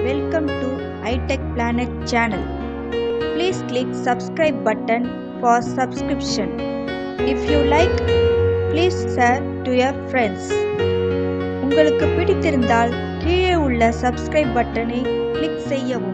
Welcome to iTech Planet channel. Please click subscribe button for subscription. If you like, please share to your friends. உங்களுக்கு பிடித்திருந்தால் கீழே உள்ள subscribe பட்டனை click செய்யவும்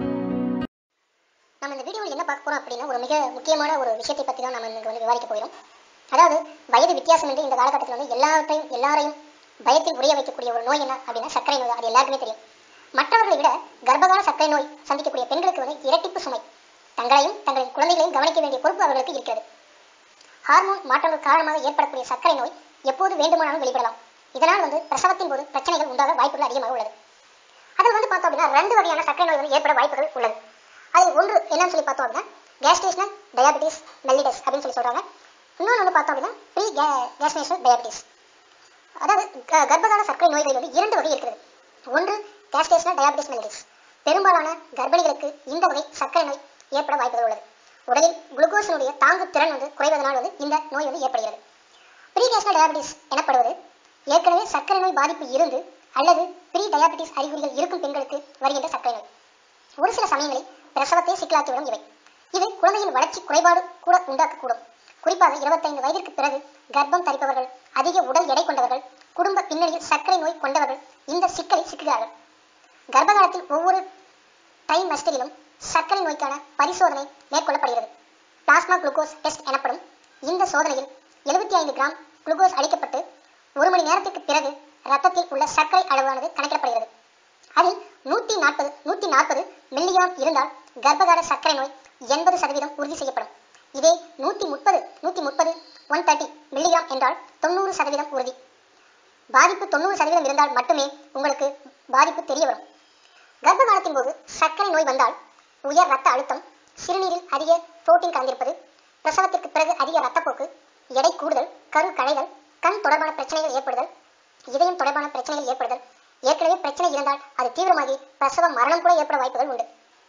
நம்ம இந்த வீடியோவில் என்ன பார்க்க போறோம் அப்படின்னா ஒரு மிக முக்கியமான ஒரு விஷயத்தை பற்றி தான் நம்ம இன்னைக்கு வந்து விவாதிக்க போகிறோம் அதாவது வயது வித்தியாசமின்றி இந்த காலகட்டத்தில் வந்து எல்லாத்தையும் எல்லாரையும் பயத்தில் உரிய வைக்கக்கூடிய ஒரு நோய் என்ன அப்படின்னா சர்க்கரை நோய் அது எல்லாருக்குமே தெரியும் மற்றவர்களை விட கர்ப்பகால சர்க்கரை நோய் சந்திக்கக்கூடிய பெண்களுக்கு வந்து இரட்டிப்பு சுமை தங்களையும் தங்களின் குழந்தைகளையும் கவனிக்க வேண்டிய பொறுப்பு அவர்களுக்கு இருக்கிறது ஹார்மோன் மாற்றங்கள் காரணமாக ஏற்படக்கூடிய சர்க்கரை நோய் எப்போது வேண்டுமானாலும் வெளிப்படலாம் இதனால் வந்து பிரசவத்தின் போது பிரச்சனைகள் உண்டாக வாய்ப்புகள் அதிகமாக உள்ளது அதில் வந்து பார்த்தோம் அப்படின்னா ரெண்டு வகையான சர்க்கரை நோய் வந்து ஏற்பட வாய்ப்புகள் உள்ளது அதில் ஒன்று என்னன்னு சொல்லி பார்த்தோம் அப்படின்னா கேஸ்டேஷனல் டயாபிட்டிஸ் மெல்லிடஸ் அப்படின்னு சொல்லி சொல்றாங்க இன்னொன்று வந்து பார்த்தோம் அப்படின்னா ப்ரீ கேஸ்டேஷனல் டயாபிட்டிஸ் அதாவது க- கர்ப்பகால சர்க்கரை நோய்கள் வந்து இரண்டு வகை இருக்கிறது ஒன்று கேஸ்டேஷனல் டயாபிட்டிஸ் மெல்லிடஸ் பெரும்பாலான கர்ப்பிணிகளுக்கு இந்த வகை சர்க்கரை நோய் ஏற்பட வாய்ப்புகள் உள்ளது உடலில் குளுக்கோஸினுடைய தாங்கு திறன் வந்து குறைவதனால் வந்து இந்த நோய் வந்து ஏற்படுகிறது ப்ரீ கேஸ்டல் டயாபிட்டிஸ் எனப்படுவது ஏற்கனவே சர்க்கரை நோய் பாதிப்பு இருந்து அல்லது ப்ரீ டயாபிட்டிஸ் அறிகுறிகள் இருக்கும் பெண்களுக்கு வருகின்ற சர்க்கரை நோய் ஒரு சில சமயங்களில் பிரசவத்தை சிக்கலாக்கிவிடும் இவை இது குழந்தையின் வளர்ச்சி குறைபாடு கூட உண்டாக்கக்கூடும் குறிப்பாக இருபத்தைந்து வயதிற்கு பிறகு கர்ப்பம் தரிப்பவர்கள் அதிக உடல் எடை கொண்டவர்கள் குடும்ப பின்னணியில் சர்க்கரை நோய் கொண்டவர்கள் இந்த சிக்கலில் சிக்குகிறார்கள் கர்ப்பகாலத்தில் ஒவ்வொரு டைமஸ்டரிலும் சர்க்கரை நோய்க்கான பரிசோதனை மேற்கொள்ளப்படுகிறது பிளாஸ்மா குளுக்கோஸ் டெஸ்ட் எனப்படும் இந்த சோதனையில் 75 ஐந்து கிராம் குளுக்கோஸ் அளிக்கப்பட்டு ஒரு மணி நேரத்திற்கு பிறகு ரத்தத்தில் உள்ள சர்க்கரை அளவானது கணக்கிடப்படுகிறது அதில் நூற்றி நாற்பது நூற்றி நாற்பது மில்லிகிராம் இருந்தால் கர்ப்பகால சர்க்கரை நோய் எண்பது சதவீதம் உறுதி செய்யப்படும் இதே நூற்றி முப்பது நூற்றி முப்பது ஒன் தேர்ட்டி மில்லிகிராம் என்றால் தொண்ணூறு சதவீதம் உறுதி பாதிப்பு தொண்ணூறு சதவீதம் இருந்தால் மட்டுமே உங்களுக்கு பாதிப்பு தெரிய வரும் கர்ப்ப காலத்தின் போது சர்க்கரை நோய் வந்தால் உயர் ரத்த அழுத்தம் சிறுநீரில் அதிக புரோட்டீன் கலந்திருப்பது பிரசவத்திற்கு பிறகு அதிக ரத்தப்போக்கு எடை கூடுதல் கரு கழைதல் கண் தொடர்பான பிரச்சனைகள் ஏற்படுதல் இதயம் தொடர்பான பிரச்சனைகள் ஏற்படுதல் ஏற்கனவே பிரச்சனை இருந்தால் அது தீவிரமாகி பிரசவ மரணம் கூட ஏற்பட வாய்ப்புகள் உண்டு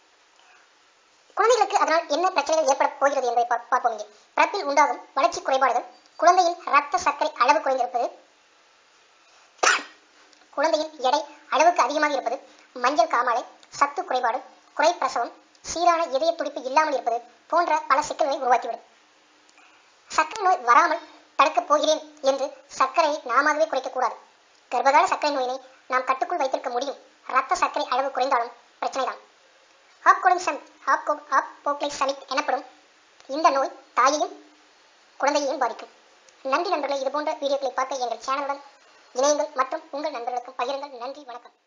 குழந்தைகளுக்கு அதனால் என்ன பிரச்சனைகள் ஏற்பட போகிறது என்பதை பா- பார்ப்போம் இங்கே பிறப்பில் உண்டாகும் வளர்ச்சி குறைபாடுகள் குழந்தையின் ரத்த சர்க்கரை அளவு குறைந்திருப்பது குழந்தையின் எடை அளவுக்கு அதிகமாக இருப்பது மஞ்சள் காமாலை சத்து குறைபாடு குறை பிரசவம் சீரான இதய துடிப்பு இல்லாமல் இருப்பது போன்ற பல சிக்கல்களை உருவாக்கிவிடும் சர்க்கரை நோய் வராமல் தடுக்கப் போகிறேன் என்று சர்க்கரையை நாமாகவே குறைக்கக்கூடாது கர்ப்பகால சர்க்கரை நோயினை நாம் கட்டுக்குள் வைத்திருக்க முடியும் ரத்த சர்க்கரை அளவு குறைந்தாலும் பிரச்சனைதான் ஹாப்கோலிசம் ஹாப்கோ ஹாப்போக்ளைசமிக் எனப்படும் இந்த நோய் தாயையும் குழந்தையையும் பாதிக்கும் நன்றி நண்பர்களே இது போன்ற வீடியோக்களை பார்க்க எங்கள் சேனலுடன் இணையுங்கள் மற்றும் உங்கள் நண்பர்களுக்கும் பகிருங்கள் நன்றி வணக்கம்